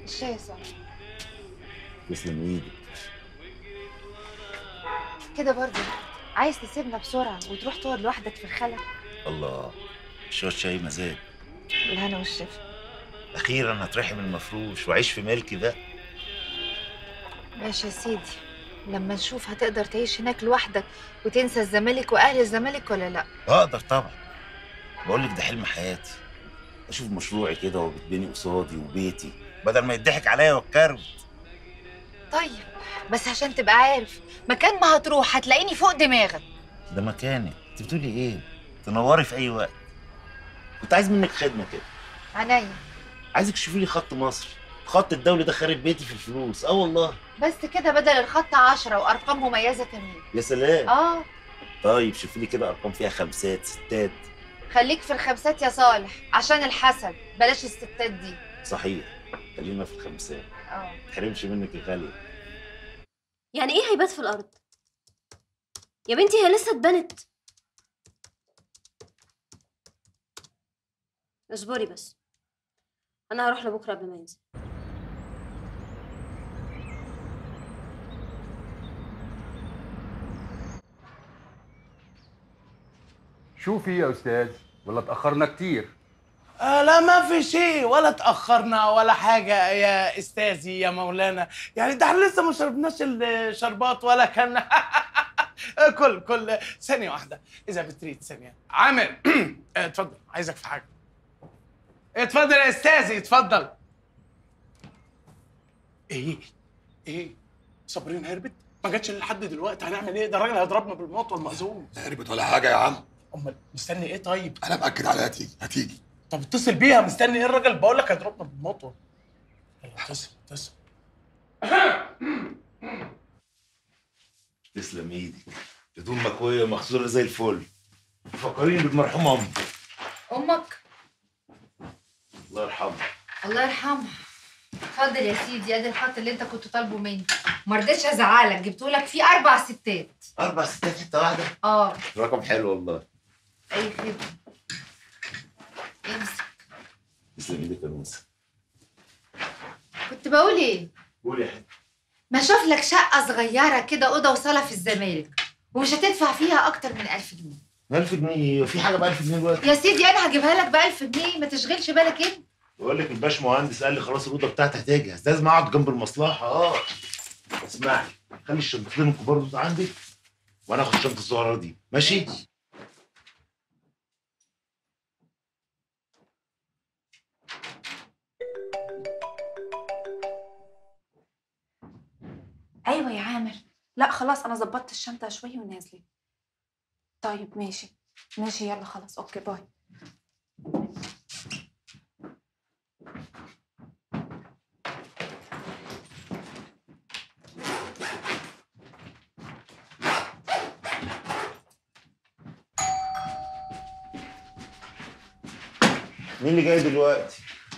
الشاي يا صاحبي تسلم ايدك كده برضه عايز تسيبنا بسرعة وتروح تقعد لوحدك في الخلا الله شوية شاي مزاج بالهنا والشفا اخيرا هترحم المفروش واعيش في ملكي بقى ماشي يا سيدي لما نشوف هتقدر تعيش هناك لوحدك وتنسى الزمالك واهل الزمالك ولا لا اقدر طبعا بقول لك ده حلم حياتي اشوف مشروعي كده وبتبني قصادي وبيتي بدل ما يضحك عليا والكروت طيب بس عشان تبقى عارف مكان ما هتروح هتلاقيني فوق دماغك ده مكاني انت بتقولي ايه تنوري في اي وقت كنت عايز منك خدمه كده عينيا عايزك تشوفي لي خط مصري الخط الدولي ده خارب بيتي في الفلوس اه والله بس كده بدل الخط عشرة وارقام مميزة كمان يا سلام اه طيب شوفي لي كده ارقام فيها خمسات ستات خليك في الخمسات يا صالح عشان الحسد بلاش الستات دي صحيح خلينا في الخمسات اه ما تحرمش منك يا غاليه يعني ايه هيبات في الارض يا بنتي هي لسه اتبنت اصبري بس انا هروح لبكره قبل ما ينزل شوفي يا استاذ ولا اتاخرنا كتير آه لا ما في شيء ولا تأخرنا ولا حاجة يا أستاذي يا مولانا يعني ده احنا لسه ما شربناش الشربات ولا كان كل كل ثانية واحدة إذا بتريد ثانية عامر آه، اتفضل عايزك في حاجة اتفضل يا أستاذي اتفضل إيه إيه صابرين هربت ما جاتش لحد دلوقتي هنعمل إيه ده الراجل هيضربنا بالموت والمأذون لا هربت ولا حاجه يا عم أمال مستني إيه طيب انا مأكد عليها هتيجي هتيجي طب اتصل بيها مستني ايه الراجل بقول لك هيضربنا بالمطوه يلا اتصل اتصل تسلم ايدك هدوم مكويه ومغسوله زي الفل فكريني بالمرحوم امي امك الله يرحمها الله يرحمها اتفضل يا سيدي ادي الخط اللي انت كنت طالبه مني ما رضيتش ازعلك جبته لك فيه اربع ستات اربع ستات حته واحده اه رقم حلو والله اي خدمه امسك تسلم ايدك يا نوسه كنت بقول ايه قول يا حبيبي ما اشوف لك شقه صغيره كده اوضه وصاله في الزمالك ومش هتدفع فيها اكتر من 1000 جنيه 1000 جنيه في حاجه ب 1000 جنيه دلوقتي يا سيدي انا هجيبها لك ب 1000 جنيه ما تشغلش بالك انت بقول لك الباش مهندس قال لي خلاص الاوضه بتاعتي هتجهز لازم اقعد جنب المصلحه اه اسمعي خلي الشنطتين الكبار دول عندك وانا اخد الشنطه الصغيره دي ماشي ايوه يا عامر لا خلاص انا ظبطت الشنطه شويه ونازله طيب ماشي ماشي يلا خلاص اوكي باي مين اللي جاي دلوقتي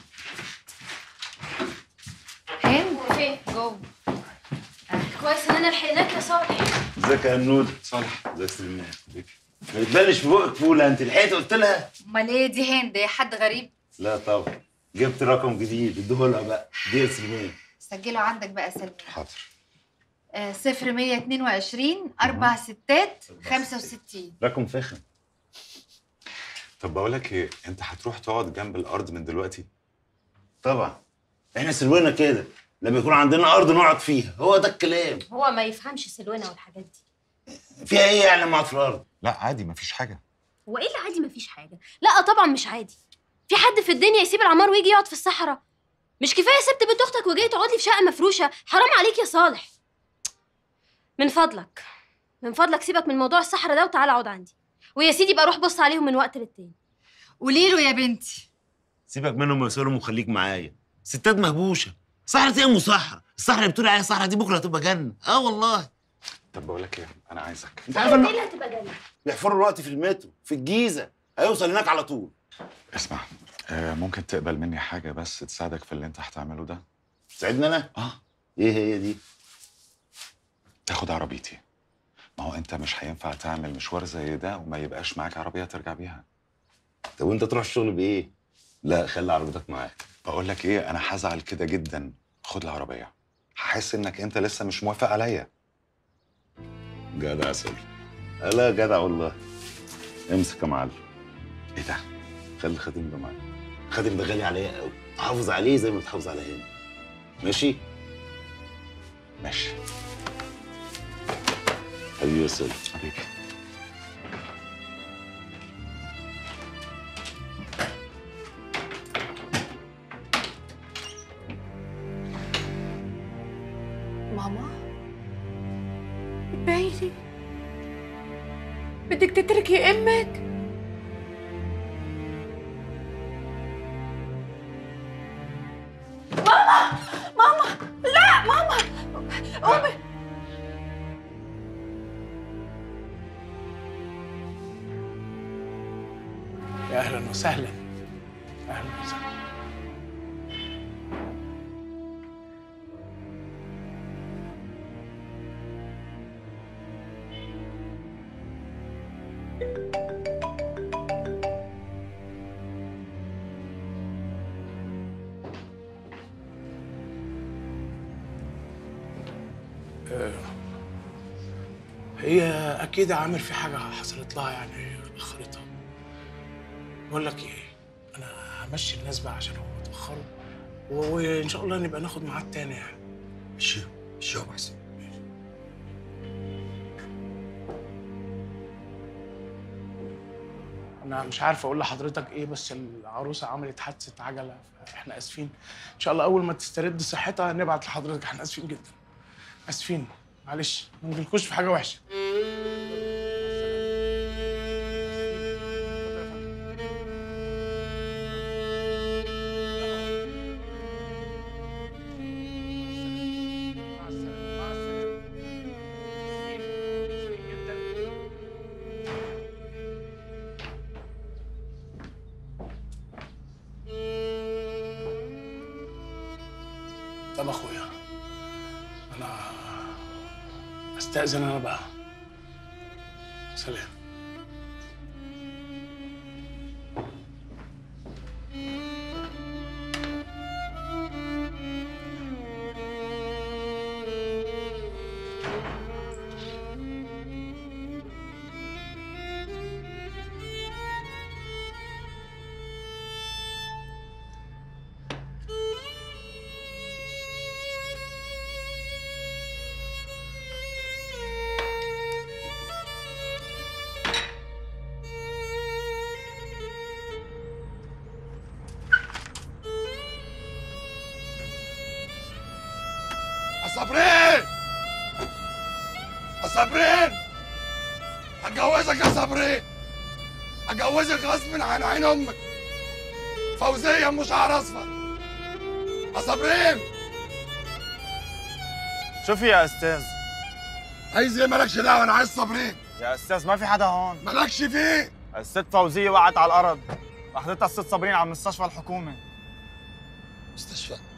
هند فين جوه كويس اننا لحقناك يا صالح ازيك يا نود صالح ازيك سليمان ما تبلش في بقك فوله انت لحقت قلت لها امال ايه دي هند هي حد غريب لا طبعا جبت رقم جديد اديهولها بقى دي يا سليمان سجله عندك بقى سلمى حاضر آه صفر 122 أربع ستات 65 رقم فخم طب بقول لك ايه انت هتروح تقعد جنب الارض من دلوقتي طبعا احنا سلونا كده لما يكون عندنا ارض نقعد فيها هو ده الكلام هو ما يفهمش سلوانه والحاجات دي فيها ايه يعني لما اقعد في الارض لا عادي مفيش حاجه هو ايه اللي عادي مفيش حاجه لا طبعا مش عادي في حد في الدنيا يسيب العمار ويجي يقعد في الصحراء مش كفايه سبت بنت اختك وجاي تقعد لي في شقه مفروشه حرام عليك يا صالح من فضلك من فضلك سيبك من موضوع الصحراء ده وتعالى اقعد عندي ويا سيدي بقى روح بص عليهم من وقت للتاني قولي له يا بنتي سيبك منهم ويسألهم وخليك معايا ستات مهبوشه صحراء ايه يا ام صحراء الصحراء اللي بتقول عليها صحراء دي بكره هتبقى جنه اه والله طب بقول لك ايه انا عايزك انت عارف ان اللي هتبقى جنة بيحفروا الوقت في المترو في الجيزه هيوصل هناك على طول اسمع آه ممكن تقبل مني حاجه بس تساعدك في اللي انت هتعمله ده تساعدني انا اه ايه هي دي تاخد عربيتي ما هو انت مش هينفع تعمل مشوار زي ده وما يبقاش معاك عربيه ترجع بيها طب وانت تروح الشغل بايه لا خلي عربيتك معاك بقول لك ايه انا هزعل كده جدا خد العربيه هحس انك انت لسه مش موافق عليا جدع يا سيدي لا جدع والله امسك يا معلم ايه ده خلي الخاتم ده معايا الخاتم ده غالي عليا قوي حافظ عليه زي ما بتحافظ على هنا ماشي ماشي حبيبي يا سيدي حبيبي ماما بعيدي بدك تتركي امك ماما ماما لا ماما قومي يا اهلا وسهلا اهلا وسهلا آه، هي اكيد عامل في حاجه حصلت لها يعني اخرتها بقول لك ايه انا همشي الناس بقى عشان هم اتاخروا و- وان شاء الله نبقى ناخد ميعاد تاني يعني مشي مشي يا أبو حسين انا مش عارف اقول لحضرتك ايه بس العروسه عملت حادثه عجله احنا اسفين ان شاء الله اول ما تسترد صحتها نبعت لحضرتك احنا اسفين جدا اسفين معلش ما نجيلكوش في حاجه وحشه طب اخويا انا استاذن انا بقى سلام يا صابرين يا صابرين هتجوزك يا صابرين هتجوزك غصب عن عين امك فوزيه ام شعر اصفر يا صابرين شوفي يا استاذ عايز ايه مالكش دعوه انا عايز صابرين يا استاذ ما في حدا هون مالكش فيه الست فوزيه وقعت على الارض اخذتها الست صابرين على المستشفى الحكومي مستشفى